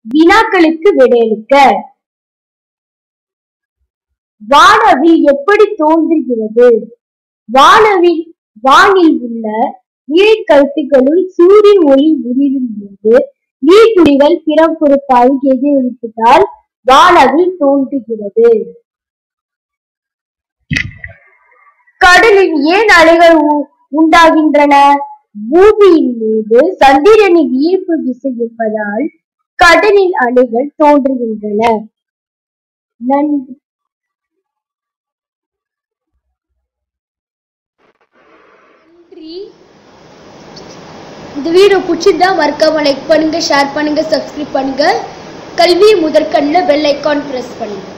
வினாக்களுக்கு விடையளிக்க வானவில் எப்படி தோன்றுகிறது வானவில் வானில் உள்ள நீர்க்கழுத்துகளுள் சூரிய ஒளி உறிரும் போது நீர்த்துளிகள் பிறப்புறுப்பால் எதிரொலிப்பதால் வானவில் தோன்றுகிறது கடலில் ஏன் அலைகள் உ- உண்டாகின்றன பூமியின் மீது சந்திரனின் ஈர்ப்பு விசை இருப்பதால் கடலில் அலைகள் தோன்றுகின்றன நன்றி நன்றி இந்த வீடியோ பிடிச்சிருந்தா மறக்காம லைக் பண்ணுங்க ஷேர் பண்ணுங்க சப்ஸ்கிரைப் பண்ணுங்க கல்வி முதற்கண்ணில் பெல் ஐக்கான் ப்ரெஸ் பண்ணுங்க